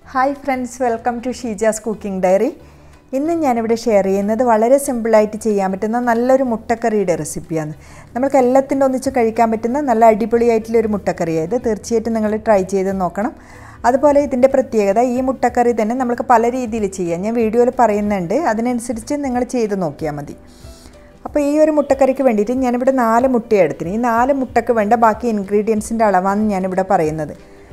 hi friends welcome to Sheeja's cooking diary ഇന്ന് ഞാനിവിടെ share ചെയ്യുന്നത് വളരെ സിമ്പിളായിട്ട് ചെയ്യാൻ പറ്റുന്ന നല്ലൊരു മുട്ടക്കറിയുടെ റെസിപ്പിയാണ് നമ്മൾക്ക് എല്ലാത്തിൻ്റെ ഒന്നിച്ച് കഴിക്കാൻ പറ്റുന്ന നല്ല അടിപൊളിയായിട്ടുള്ളൊരു മുട്ടക്കറിയായത് തീർച്ചയായിട്ടും നിങ്ങൾ ട്രൈ ചെയ്ത് നോക്കണം അതുപോലെ ഇതിൻ്റെ പ്രത്യേകത ഈ മുട്ടക്കറി തന്നെ നമുക്ക് പല രീതിയിൽ ചെയ്യാം ഞാൻ വീഡിയോയിൽ പറയുന്നുണ്ട് അതിനനുസരിച്ച് നിങ്ങൾ ചെയ്ത് നോക്കിയാൽ മതി അപ്പോൾ ഈ ഒരു മുട്ടക്കറിക്ക് വേണ്ടിയിട്ട് ഞാനിവിടെ നാല് മുട്ട എടുത്തിന് ഈ നാല് മുട്ടക്ക് വേണ്ട ബാക്കി ഇൻഗ്രീഡിയൻസിൻ്റെ അളവാണ് ഞാനിവിടെ പറയുന്നത്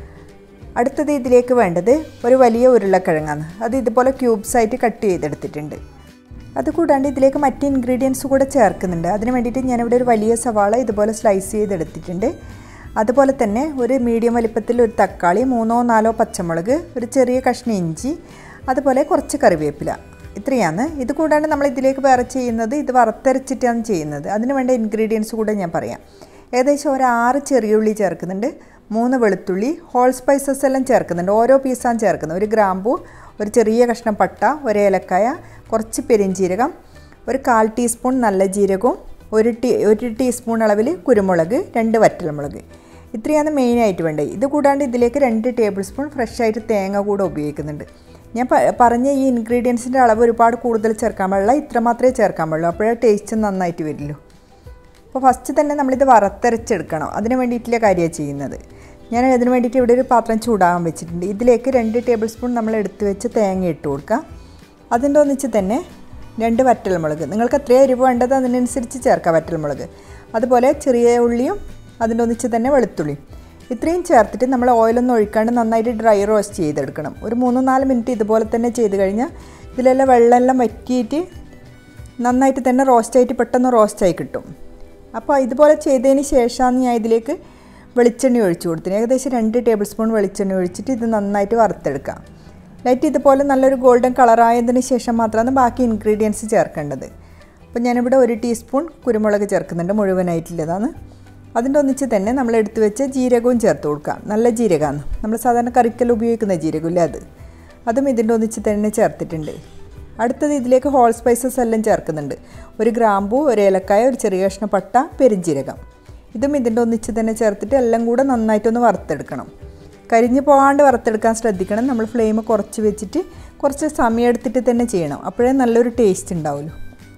അടുത്തത് ഇതിലേക്ക് വേണ്ടത് ഒരു വലിയ ഉരുളക്കിഴങ്ങാണ് അത് ഇതുപോലെ ക്യൂബ്സ് ആയിട്ട് കട്ട് ചെയ്തെടുത്തിട്ടുണ്ട് അതുകൂടാണ്ട് ഇതിലേക്ക് മറ്റ് ഇൻഗ്രീഡിയൻസ് കൂടെ ചേർക്കുന്നുണ്ട് അതിന് വേണ്ടിയിട്ട് ഞാനിവിടെ ഒരു വലിയ സവാള ഇതുപോലെ സ്ലൈസ് ചെയ്തെടുത്തിട്ടുണ്ട് അതുപോലെ തന്നെ ഒരു മീഡിയം വലിപ്പത്തിൽ ഒരു തക്കാളി മൂന്നോ നാലോ പച്ചമുളക് ഒരു ചെറിയ കഷ്ണം ഇഞ്ചി അതുപോലെ കുറച്ച് കറിവേപ്പില ഇത്രയാണ് ഇത് കൂടാണ്ട് നമ്മൾ ഇതിലേക്ക് വേറെ ചെയ്യുന്നത് ഇത് വറുത്തരച്ചിട്ടാണ് ചെയ്യുന്നത് അതിന് വേണ്ട ഇൻഗ്രീഡിയൻസ് കൂടെ ഞാൻ പറയാം ഏകദേശം ഒരു ആറ് ചെറിയുള്ളി ചേർക്കുന്നുണ്ട് മൂന്ന് വെളുത്തുള്ളി ഹോൾ സ്പൈസസ് എല്ലാം ചേർക്കുന്നുണ്ട് ഓരോ പീസാണ് ചേർക്കുന്നത് ഒരു ഗ്രാമ്പു ഒരു ചെറിയ കഷ്ണം പട്ട ഒരു ഏലക്കായ കുറച്ച് പെരിഞ്ചീരകം ഒരു കാൽ ടീസ്പൂൺ നല്ല ജീരകവും ഒരു ടീ ഒരു ടീസ്പൂൺ അളവിൽ കുരുമുളക് രണ്ട് വറ്റൽമുളക് ഇത്രയാണ് മെയിനായിട്ട് വേണ്ടത് ഇത് കൂടാണ്ട് ഇതിലേക്ക് രണ്ട് ടേബിൾ സ്പൂൺ ഫ്രഷ് ആയിട്ട് തേങ്ങ കൂടെ ഉപയോഗിക്കുന്നുണ്ട് ഞാൻ പറഞ്ഞ ഈ ഇൻഗ്രീഡിയൻസിൻ്റെ അളവ് ഒരുപാട് കൂടുതൽ ചേർക്കാൻ പാടില്ല ഇത്ര മാത്രമേ ചേർക്കാൻ പാടുള്ളൂ അപ്പോഴേ ടേസ്റ്റ് നന്നായിട്ട് വരുള്ളൂ അപ്പോൾ ഫസ്റ്റ് തന്നെ നമ്മളിത് വറുത്തരച്ചെടുക്കണം അതിന് വേണ്ടിയിട്ടുള്ള കാര്യമാണ് ചെയ്യുന്നത് ഞാൻ അതിന് വേണ്ടിയിട്ട് ഇവിടെ ഒരു പാത്രം ചൂടാകാൻ വെച്ചിട്ടുണ്ട് ഇതിലേക്ക് രണ്ട് ടേബിൾ സ്പൂൺ നമ്മൾ എടുത്ത് വെച്ച് തേങ്ങ ഇട്ട് കൊടുക്കാം അതിൻ്റെ ഒന്നിച്ച് തന്നെ രണ്ട് വറ്റൽമുളക് നിങ്ങൾക്ക് എത്രയാണ് എരിവ് വേണ്ടത് അതിനനുസരിച്ച് ചേർക്കാം വറ്റൽമുളക് അതുപോലെ ചെറിയ ഉള്ളിയും അതിൻ്റെ ഒന്നിച്ച് തന്നെ വെളുത്തുള്ളിയും ഇത്രയും ചേർത്തിട്ട് നമ്മൾ ഓയിലൊന്നും ഒഴിക്കാണ്ട് നന്നായിട്ട് ഡ്രൈ റോസ്റ്റ് ചെയ്തെടുക്കണം ഒരു മൂന്ന് നാല് മിനിറ്റ് ഇതുപോലെ തന്നെ ചെയ്ത് കഴിഞ്ഞാൽ ഇതിലെല്ലാം വെള്ളമെല്ലാം വറ്റിയിട്ട് നന്നായിട്ട് തന്നെ റോസ്റ്റായിട്ട് പെട്ടെന്ന് റോസ്റ്റായി കിട്ടും അപ്പോൾ ഇതുപോലെ ചെയ്തതിന് ശേഷമാണ് ഞാൻ ഇതിലേക്ക് വെളിച്ചെണ്ണ ഒഴിച്ചു കൊടുത്തിന് ഏകദേശം രണ്ട് ടേബിൾ സ്പൂൺ വെളിച്ചെണ്ണ ഒഴിച്ചിട്ട് ഇത് നന്നായിട്ട് വറുത്തെടുക്കാം ലൈറ്റ് ഇതുപോലെ നല്ലൊരു ഗോൾഡൻ കളറായതിന് ശേഷം മാത്രമാണ് ബാക്കി ഇൻഗ്രീഡിയൻസ് ചേർക്കേണ്ടത് അപ്പോൾ ഞാനിവിടെ ഒരു ടീസ്പൂൺ കുരുമുളക് ചേർക്കുന്നുണ്ട് മുഴുവനായിട്ടുള്ളതാണ് അതിൻ്റെ ഒന്നിച്ച് തന്നെ നമ്മൾ എടുത്തു വെച്ച ജീരകവും ചേർത്ത് കൊടുക്കാം നല്ല ജീരകമാണ് നമ്മൾ സാധാരണ കറിക്കെല്ലാം ഉപയോഗിക്കുന്ന ജീരകമില്ല അത് അതും ഇതിൻ്റെ ഒന്നിച്ച് തന്നെ ചേർത്തിട്ടുണ്ട് അടുത്തത് ഇതിലേക്ക് ഹോൾ സ്പൈസസ് എല്ലാം ചേർക്കുന്നുണ്ട് ഒരു ഗ്രാമ്പൂ ഒരു ഏലക്കായ ഒരു ചെറിയ കഷ്ണം പട്ട പെരിഞ്ജീരകം ഇതും ഇതിൻ്റെ ഒന്നിച്ച് തന്നെ ചേർത്തിട്ട് എല്ലാം കൂടെ നന്നായിട്ടൊന്ന് വറുത്തെടുക്കണം കരിഞ്ഞു പോകാണ്ട് വറുത്തെടുക്കാൻ ശ്രദ്ധിക്കണം നമ്മൾ ഫ്ലെയിം കുറച്ച് വെച്ചിട്ട് കുറച്ച് സമയം എടുത്തിട്ട് തന്നെ ചെയ്യണം അപ്പോഴേ നല്ലൊരു ടേസ്റ്റ് ഉണ്ടാവുള്ളൂ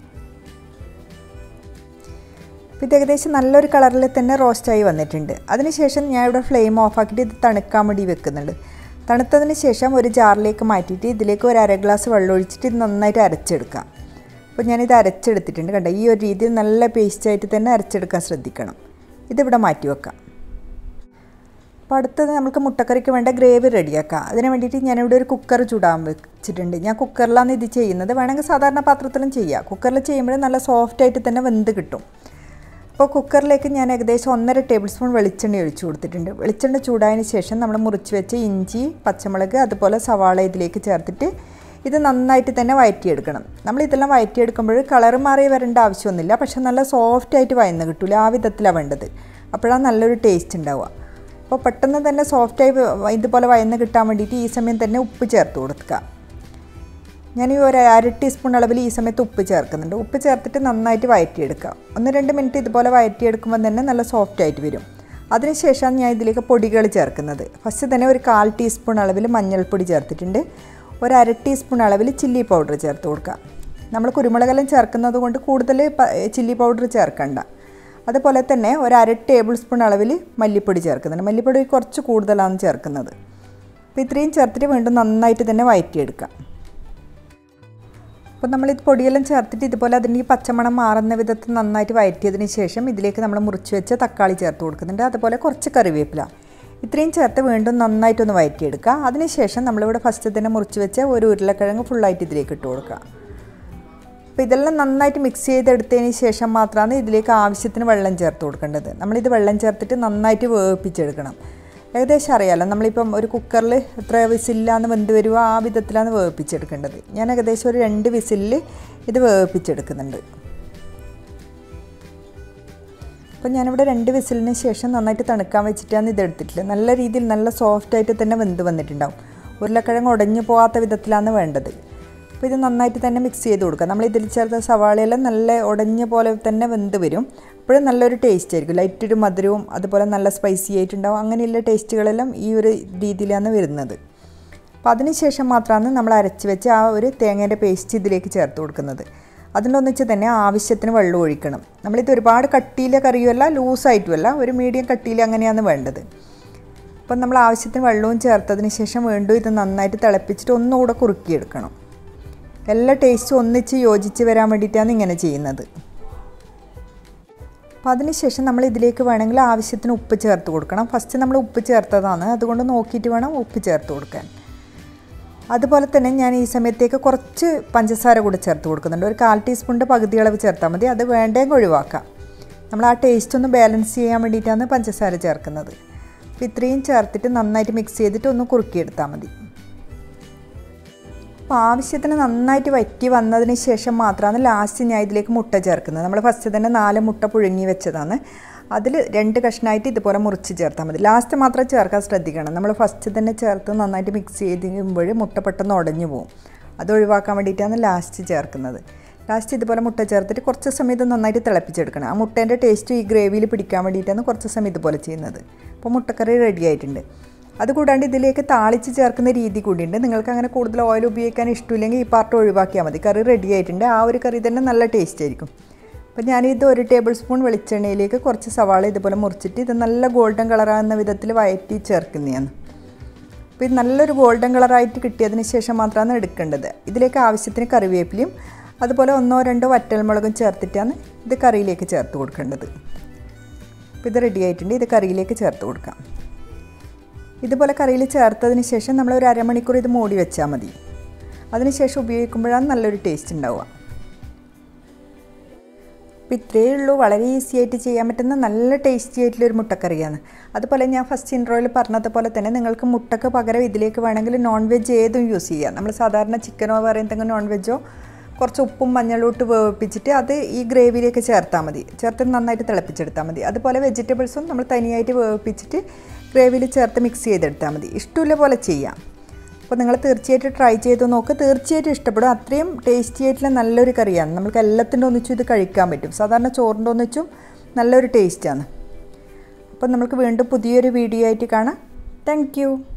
അപ്പോൾ ഇത് ഏകദേശം നല്ലൊരു കളറിൽ തന്നെ റോസ്റ്റായി വന്നിട്ടുണ്ട് അതിനുശേഷം ഞാൻ ഇവിടെ ഫ്ലെയിം ഓഫാക്കിയിട്ട് ഇത് തണുക്കാൻ വേണ്ടി വെക്കുന്നുണ്ട് തണുത്തതിന് ശേഷം ഒരു ജാറിലേക്ക് മാറ്റിയിട്ട് ഇതിലേക്ക് ഒരു അര ഗ്ലാസ് വെള്ളം ഒഴിച്ചിട്ട് ഇത് നന്നായിട്ട് അരച്ചെടുക്കാം അപ്പോൾ ഞാനിത് അരച്ചെടുത്തിട്ടുണ്ട് കണ്ടോ ഈ ഒരു രീതിയിൽ നല്ല പേസ്റ്റായിട്ട് തന്നെ അരച്ചെടുക്കാൻ ശ്രദ്ധിക്കണം ഇതിവിടെ മാറ്റി വെക്കാം അപ്പോൾ അടുത്തത് നമുക്ക് മുട്ടക്കറിക്ക് വേണ്ട ഗ്രേവി റെഡിയാക്കാം അതിന് വേണ്ടിയിട്ട് ഞാനിവിടെ ഒരു കുക്കർ ചൂടാൻ വെച്ചിട്ടുണ്ട് ഞാൻ കുക്കറിലാണ് ഇത് ചെയ്യുന്നത് വേണമെങ്കിൽ സാധാരണ പാത്രത്തിലും ചെയ്യാം കുക്കറിൽ ചെയ്യുമ്പോൾ നല്ല സോഫ്റ്റായിട്ട് തന്നെ വെന്ത് കിട്ടും അപ്പോൾ കുക്കറിലേക്ക് ഞാൻ ഏകദേശം ഒന്നര ടേബിൾ സ്പൂൺ വെളിച്ചെണ്ണ ഒഴിച്ചു കൊടുത്തിട്ടുണ്ട് വെളിച്ചെണ്ണ ചൂടായതിന് ശേഷം നമ്മൾ മുറിച്ച് വെച്ച ഇഞ്ചി പച്ചമുളക് അതുപോലെ സവാള ഇതിലേക്ക് ചേർത്തിട്ട് ഇത് നന്നായിട്ട് തന്നെ വയറ്റിയെടുക്കണം നമ്മൾ ഇതെല്ലാം വയറ്റിയെടുക്കുമ്പോൾ കളർ മാറി വരേണ്ട ആവശ്യമൊന്നുമില്ല പക്ഷെ നല്ല സോഫ്റ്റായിട്ട് വയന്ന് കിട്ടില്ല ആ വിധത്തിലാണ് വേണ്ടത് അപ്പോഴാണ് നല്ലൊരു ടേസ്റ്റ് ഉണ്ടാവുക അപ്പോൾ പെട്ടെന്ന് തന്നെ സോഫ്റ്റായി ഇതുപോലെ വയന്ന് കിട്ടാൻ വേണ്ടിയിട്ട് ഈ സമയം തന്നെ ഉപ്പ് ചേർത്ത് കൊടുക്കുക ഞാൻ ഈ ഒരു അര ടീസ്പൂൺ അളവിൽ ഈ സമയത്ത് ഉപ്പ് ചേർക്കുന്നുണ്ട് ഉപ്പ് ചേർത്തിട്ട് നന്നായിട്ട് വയറ്റിയെടുക്കുക ഒന്ന് രണ്ട് മിനിറ്റ് ഇതുപോലെ വയറ്റിയെടുക്കുമ്പോൾ തന്നെ നല്ല സോഫ്റ്റ് ആയിട്ട് വരും അതിനുശേഷമാണ് ഞാൻ ഇതിലേക്ക് പൊടികൾ ചേർക്കുന്നത് ഫസ്റ്റ് തന്നെ ഒരു കാൽ ടീസ്പൂൺ അളവിൽ മഞ്ഞൾപ്പൊടി ചേർത്തിട്ടുണ്ട് ഒരു അര ടീസ്പൂൺ അളവിൽ ചില്ലി പൗഡർ ചേർത്ത് കൊടുക്കുക നമ്മൾ കുരുമുളകെല്ലാം ചേർക്കുന്നത് കൊണ്ട് കൂടുതൽ ചില്ലി പൗഡർ ചേർക്കണ്ട അതുപോലെ തന്നെ ഒരു അര ടേബിൾ സ്പൂൺ അളവിൽ മല്ലിപ്പൊടി ചേർക്കുന്നുണ്ട് മല്ലിപ്പൊടി കുറച്ച് കൂടുതലാണ് ചേർക്കുന്നത് അപ്പോൾ ഇത്രയും ചേർത്തിട്ട് വീണ്ടും നന്നായിട്ട് തന്നെ വയറ്റിയെടുക്കാം അപ്പോൾ നമ്മൾ ഇത് പൊടിയെല്ലാം ചേർത്തിട്ട് ഇതുപോലെ അതിൻ്റെ ഈ പച്ചമണം മാറുന്ന വിധത്തിൽ നന്നായിട്ട് വയറ്റിയതിന് ശേഷം ഇതിലേക്ക് നമ്മൾ മുറിച്ച് വെച്ച തക്കാളി ചേർത്ത് കൊടുക്കുന്നുണ്ട് അതുപോലെ കുറച്ച് കറിവേപ്പില ഇത്രയും ചേർത്ത് വീണ്ടും നന്നായിട്ടൊന്ന് വയറ്റിയെടുക്കുക അതിനുശേഷം നമ്മളിവിടെ ഫസ്റ്റ് തന്നെ മുറിച്ച് വെച്ച ഒരു ഉരുളക്കിഴങ്ങ് ഫുള്ളായിട്ട് ഇതിലേക്ക് ഇട്ട് കൊടുക്കുക അപ്പോൾ ഇതെല്ലാം നന്നായിട്ട് മിക്സ് ചെയ്തെടുത്തതിന് ശേഷം മാത്രമാണ് ഇതിലേക്ക് ആവശ്യത്തിന് വെള്ളം ചേർത്ത് കൊടുക്കേണ്ടത് നമ്മളിത് വെള്ളം ചേർത്തിട്ട് നന്നായിട്ട് വേവിപ്പിച്ചെടുക്കണം ഏകദേശം അറിയാമല്ലോ നമ്മളിപ്പം ഒരു കുക്കറിൽ എത്ര വിസില്ലാന്ന് വെന്ത് വരുമോ ആ വിധത്തിലാണ് വേവിപ്പിച്ചെടുക്കേണ്ടത് ഞാൻ ഏകദേശം ഒരു രണ്ട് വിസിലിൽ ഇത് വേവിപ്പിച്ചെടുക്കുന്നുണ്ട് അപ്പോൾ ഞാനിവിടെ രണ്ട് വിസിലിന് ശേഷം നന്നായിട്ട് തണുക്കാൻ വെച്ചിട്ടാണ് ഇത് എടുത്തിട്ടുള്ളത് നല്ല രീതിയിൽ നല്ല സോഫ്റ്റായിട്ട് തന്നെ വെന്ത് വന്നിട്ടുണ്ടാവും ഉരുളക്കിഴങ്ങ് ഉടഞ്ഞു പോകാത്ത വിധത്തിലാണ് വേണ്ടത് അപ്പോൾ ഇത് നന്നായിട്ട് തന്നെ മിക്സ് ചെയ്ത് കൊടുക്കുക നമ്മൾ ഇതിൽ ചേർത്ത സവാളയെല്ലാം നല്ല ഉടഞ്ഞ പോലെ തന്നെ വെന്ത് വരും അപ്പോഴും നല്ലൊരു ടേസ്റ്റ് ആയിരിക്കും ലൈറ്റ് ഒരു മധുരവും അതുപോലെ നല്ല സ്പൈസി ആയിട്ടുണ്ടാവും അങ്ങനെയുള്ള ടേസ്റ്റുകളെല്ലാം ഈ ഒരു രീതിയിലാണ് വരുന്നത് അപ്പോൾ അപ്പോൾ അതിനുശേഷം മാത്രമാണ് നമ്മൾ അരച്ച് വെച്ച് ആ ഒരു തേങ്ങേൻ്റെ പേസ്റ്റ് ഇതിലേക്ക് ചേർത്ത് കൊടുക്കുന്നത് അതിനൊന്നിച്ച് തന്നെ ആവശ്യത്തിന് വെള്ളം ഒഴിക്കണം നമ്മളിത് ഒരുപാട് കട്ടിയിലെ കറിയുമല്ല ലൂസായിട്ടുമല്ല ഒരു മീഡിയം കട്ടിയിൽ അങ്ങനെയാണ് വേണ്ടത് അപ്പം നമ്മൾ ആവശ്യത്തിന് വെള്ളവും ചേർത്തതിന് ശേഷം വീണ്ടും ഇത് നന്നായിട്ട് തിളപ്പിച്ചിട്ട് ഒന്നുകൂടെ കുറുക്കിയെടുക്കണം എല്ലാ ടേസ്റ്റും ഒന്നിച്ച് യോജിച്ച് വരാൻ വേണ്ടിയിട്ടാണ് ഇങ്ങനെ ചെയ്യുന്നത് അപ്പോൾ അതിനുശേഷം നമ്മൾ ഇതിലേക്ക് വേണമെങ്കിൽ ആവശ്യത്തിന് ഉപ്പ് ചേർത്ത് കൊടുക്കണം ഫസ്റ്റ് നമ്മൾ ഉപ്പ് ചേർത്തതാണ് അതുകൊണ്ട് നോക്കിയിട്ട് വേണം ഉപ്പ് ചേർത്ത് കൊടുക്കാൻ അതുപോലെ തന്നെ ഞാൻ ഈ സമയത്തേക്ക് കുറച്ച് പഞ്ചസാര കൂടി ചേർത്ത് കൊടുക്കുന്നുണ്ട് ഒരു കാൽ ടീസ്പൂണിൻ്റെ പകുതി അളവ് ചേർത്താൽ മതി അത് വേണ്ടെങ്കിൽ ഒഴിവാക്കാം നമ്മൾ ആ ടേസ്റ്റ് ഒന്ന് ബാലൻസ് ചെയ്യാൻ വേണ്ടിയിട്ടാണ് പഞ്ചസാര ചേർക്കുന്നത് അപ്പോൾ ഇത്രയും ചേർത്തിട്ട് നന്നായിട്ട് മിക്സ് ചെയ്തിട്ട് ഒന്ന് കുറുക്കിയെടുത്താൽ മതി അപ്പോൾ ആവശ്യത്തിന് നന്നായിട്ട് വറ്റി വന്നതിന് ശേഷം മാത്രമാണ് ലാസ്റ്റ് ഞാൻ ഇതിലേക്ക് മുട്ട ചേർക്കുന്നത് നമ്മൾ ഫസ്റ്റ് തന്നെ നാല് മുട്ട പുഴുങ്ങി വെച്ചതാണ് അതിൽ രണ്ട് കഷ്ണമായിട്ട് ഇതുപോലെ മുറിച്ച് ചേർത്താൽ മതി ലാസ്റ്റ് മാത്രം ചേർക്കാൻ ശ്രദ്ധിക്കണം നമ്മൾ ഫസ്റ്റ് തന്നെ ചേർത്ത് നന്നായിട്ട് മിക്സ് ചെയ്തുമ്പോൾ മുട്ട പെട്ടെന്ന് ഉടഞ്ഞു പോകും അത് ഒഴിവാക്കാൻ വേണ്ടിയിട്ടാണ് ലാസ്റ്റ് ചേർക്കുന്നത് ലാസ്റ്റ് ഇതുപോലെ മുട്ട ചേർത്തിട്ട് കുറച്ച് സമയം ഇത് നന്നായിട്ട് തിളപ്പിച്ചെടുക്കണം ആ മുട്ടേൻ്റെ ടേസ്റ്റ് ഈ ഗ്രേവിയിൽ പിടിക്കാൻ വേണ്ടിയിട്ടാണ് കുറച്ച് സമയം ഇതുപോലെ ചെയ്യുന്നത് അപ്പോൾ മുട്ടക്കറി റെഡി ആയിട്ടുണ്ട് അതുകൂടാണ്ട് ഇതിലേക്ക് താളിച്ച് ചേർക്കുന്ന രീതി കൂടിയുണ്ട് നിങ്ങൾക്ക് അങ്ങനെ കൂടുതൽ ഓയിൽ ഉപയോഗിക്കാൻ ഇഷ്ടമില്ലെങ്കിൽ ഈ പാർട്ട് ഒഴിവാക്കിയാൽ മതി കറി റെഡി ആയിട്ടുണ്ട് ആ ഒരു കറി തന്നെ നല്ല ടേസ്റ്റ് ആയിരിക്കും അപ്പോൾ ഞാനിത് ഒരു ടേബിൾ സ്പൂൺ വെളിച്ചെണ്ണയിലേക്ക് കുറച്ച് സവാള ഇതുപോലെ മുറിച്ചിട്ട് ഇത് നല്ല ഗോൾഡൻ കളറാകുന്ന വിധത്തിൽ വയറ്റി ചേർക്കുന്നതാണ് അപ്പോൾ ഇത് നല്ലൊരു ഗോൾഡൻ കളറായിട്ട് കിട്ടിയതിന് ശേഷം മാത്രമാണ് എടുക്കേണ്ടത് ഇതിലേക്ക് ആവശ്യത്തിന് കറിവേപ്പിലയും അതുപോലെ ഒന്നോ രണ്ടോ വറ്റൽമുളകും ചേർത്തിട്ടാണ് ഇത് കറിയിലേക്ക് ചേർത്ത് കൊടുക്കേണ്ടത് അപ്പോൾ ഇത് റെഡി ആയിട്ടുണ്ട് ഇത് കറിയിലേക്ക് ചേർത്ത് കൊടുക്കാം ഇതുപോലെ കറിയിൽ ചേർത്തതിന് ശേഷം നമ്മൾ ഒരു അരമണിക്കൂർ ഇത് മൂടി വെച്ചാൽ മതി അതിനുശേഷം ഉപയോഗിക്കുമ്പോഴാണ് നല്ലൊരു ടേസ്റ്റ് ഉണ്ടാവുക അപ്പോൾ ഇത്രയേ ഉള്ളൂ വളരെ ഈസി ആയിട്ട് ചെയ്യാൻ പറ്റുന്ന നല്ല ടേസ്റ്റി ആയിട്ടുള്ളൊരു മുട്ടക്കറിയാണ് അതുപോലെ ഞാൻ ഫസ്റ്റ് ഇൻട്രോയിൽ പറഞ്ഞതുപോലെ തന്നെ നിങ്ങൾക്ക് മുട്ടക്ക് പകരം ഇതിലേക്ക് വേണമെങ്കിൽ നോൺ വെജ് ഏതും യൂസ് ചെയ്യാം നമ്മൾ സാധാരണ ചിക്കനോ വേറെ എന്തെങ്കിലും നോൺ വെജോ കുറച്ച് ഉപ്പും മഞ്ഞളും ഇട്ട് വേവിപ്പിച്ചിട്ട് അത് ഈ ഗ്രേവിയിലേക്ക് ചേർത്താൽ മതി ചേർത്ത് നന്നായിട്ട് തിളപ്പിച്ചെടുത്താൽ മതി അതുപോലെ വെജിറ്റബിൾസും നമ്മൾ തനിയായിട്ട് വേവിപ്പിച്ചിട്ട് ഗ്രേവിയിൽ ചേർത്ത് മിക്സ് ചെയ്തെടുത്താൽ മതി ഇഷ്ടമുള്ള പോലെ ചെയ്യാം അപ്പോൾ നിങ്ങൾ തീർച്ചയായിട്ടും ട്രൈ ചെയ്ത് നോക്ക് തീർച്ചയായിട്ടും ഇഷ്ടപ്പെടും അത്രയും ടേസ്റ്റി ആയിട്ടുള്ള നല്ലൊരു കറിയാണ് നമുക്ക് എല്ലാത്തിൻ്റെ ഒന്നിച്ചും ഇത് കഴിക്കാൻ പറ്റും സാധാരണ ചോറിൻ്റെ ഒന്നിച്ചും നല്ലൊരു ടേസ്റ്റാണ് അപ്പോൾ നമുക്ക് വീണ്ടും പുതിയൊരു വീഡിയോ ആയിട്ട് കാണാം താങ്ക്